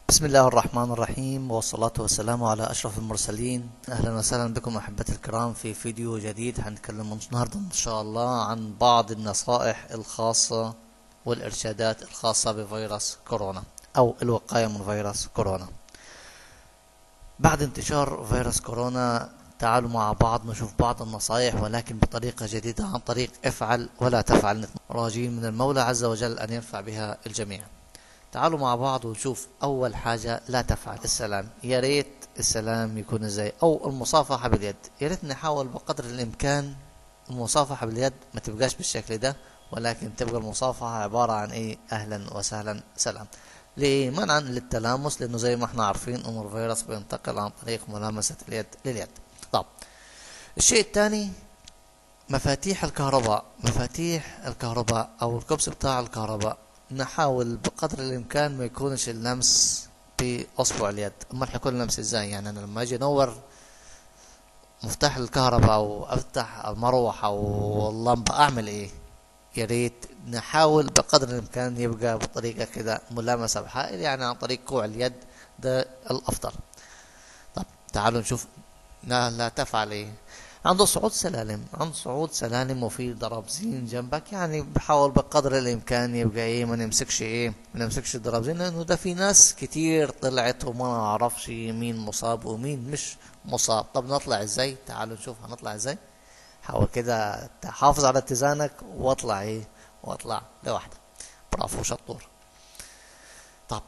بسم الله الرحمن الرحيم والصلاة والسلام على أشرف المرسلين أهلا وسهلا بكم أحبتي الكرام في فيديو جديد هنتكلم النهاردة إن شاء الله عن بعض النصائح الخاصة والإرشادات الخاصة بفيروس كورونا أو الوقاية من فيروس كورونا بعد انتشار فيروس كورونا تعالوا مع بعض نشوف بعض النصائح ولكن بطريقة جديدة عن طريق افعل ولا تفعل راجين من المولى عز وجل أن ينفع بها الجميع تعالوا مع بعض ونشوف أول حاجة لا تفعل السلام يا ريت السلام يكون ازاي أو المصافحة باليد يا ريت نحاول بقدر الإمكان المصافحة باليد ما تبقاش بالشكل ده ولكن تبقى المصافحة عبارة عن إيه أهلا وسهلا سلام ليه منعا للتلامس لأنه زي ما احنا عارفين أن الفيروس بينتقل عن طريق ملامسة اليد لليد طب الشيء الثاني مفاتيح الكهرباء مفاتيح الكهرباء أو الكبس بتاع الكهرباء نحاول بقدر الامكان ما يكونش اللمس باصبع اليد امال حيكون اللمس ازاي يعني انا لما اجي انور مفتاح الكهرباء او افتح المروحه او اللمبه اعمل ايه يا ريت نحاول بقدر الامكان يبقى بطريقه كده ملامسه بحائل يعني عن طريق كوع اليد ده الافضل طب تعالوا نشوف لا لا تفعل ايه عنده صعود سلالم عند صعود سلالم وفي درابزين جنبك يعني بحاول بقدر الامكان يبقى ايه ما نمسكش ايه ما نمسكش درابزين لانه ده في ناس كتير طلعت وما نعرفش مين مصاب ومين مش مصاب طب نطلع ازاي تعالوا نشوف هنطلع ازاي حاول كده تحافظ على اتزانك واطلع ايه واطلع لوحدك برافو شطور طب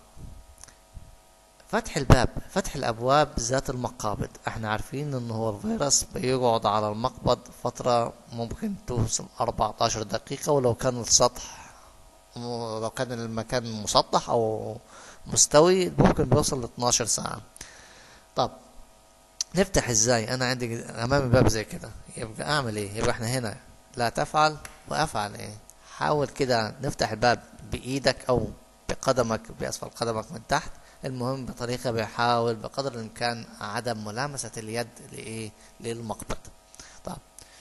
فتح الباب فتح الابواب ذات المقابض احنا عارفين ان هو الفيروس بيقعد على المقبض فترة ممكن توصل 14 دقيقة ولو كان السطح لو كان المكان مسطح او مستوي ممكن بيوصل ل 12 ساعة طب نفتح ازاي انا عندي امامي باب زي كده يبقى اعمل ايه يبقى احنا هنا لا تفعل وافعل ايه حاول كده نفتح الباب بايدك او بقدمك باسفل قدمك من تحت المهم بطريقة بيحاول بقدر الإمكان عدم ملامسة اليد لإيه للمقبض طيب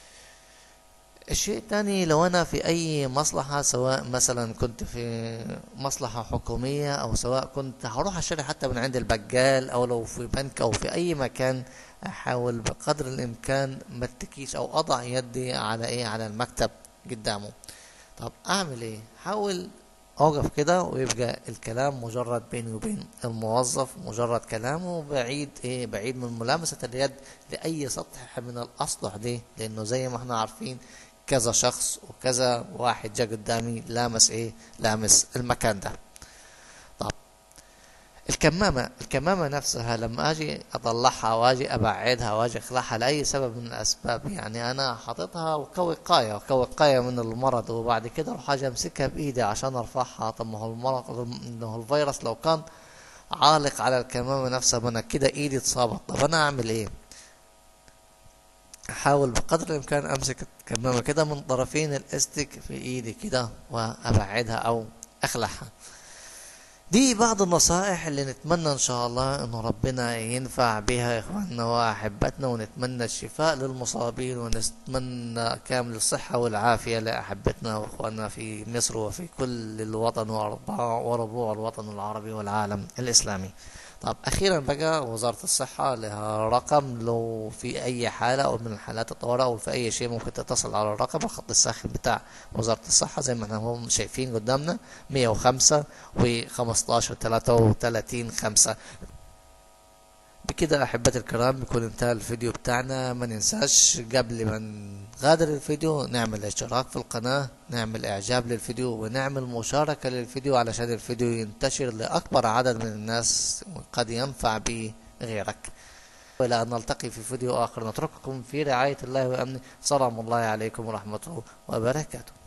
الشيء الثاني لو أنا في أي مصلحة سواء مثلا كنت في مصلحة حكومية أو سواء كنت هروح أشتري حتى من عند البقال أو لو في بنك أو في أي مكان أحاول بقدر الإمكان ما اتكيش أو أضع يدي على إيه على المكتب قدامه طب أعمل إيه حاول اوقف كده ويبقى الكلام مجرد بيني وبين الموظف مجرد كلامه بعيد ايه بعيد من ملامسة اليد لأي سطح من الأسطح دي لأنه زي ما احنا عارفين كذا شخص وكذا واحد جا قدامي لامس ايه لامس المكان ده طب الكمامة الكمامة نفسها لما اجي اطلعها واجي ابعدها واجي اخلعها لاي سبب من الاسباب يعني انا حاططها كوقاية كوقاية من المرض وبعد كده اروح اجي امسكها بايدي عشان ارفعها طب ما هو المرض ما هو الفيروس لو كان عالق على الكمامة نفسها ما انا كده ايدي اتصابت طب انا اعمل ايه احاول بقدر الامكان امسك الكمامة كده من طرفين الاستك في ايدي كده وابعدها او اخلعها دي بعض النصائح اللي نتمنى ان شاء الله انه ربنا ينفع بها اخواننا واحبتنا ونتمنى الشفاء للمصابين ونتمنى كامل الصحة والعافية لاحبتنا واخواننا في مصر وفي كل الوطن وربوع الوطن العربي والعالم الاسلامي طب اخيرا بقى وزارة الصحة لها رقم لو في اي حالة او من الحالات الطوارئ او في اي شيء ممكن تتصل على الرقم الخط الساخن بتاع وزارة الصحة زي ما احنا هم شايفين قدامنا 105 و 15 33 5 بكده احبتي الكرام بيكون انتهى الفيديو بتاعنا ما ننساش قبل ما نغادر الفيديو نعمل اشتراك في القناة نعمل اعجاب للفيديو ونعمل مشاركة للفيديو علشان الفيديو ينتشر لاكبر عدد من الناس وقد ينفع به غيرك والى ان نلتقي في فيديو اخر نترككم في رعاية الله وامنه سلام الله عليكم ورحمته وبركاته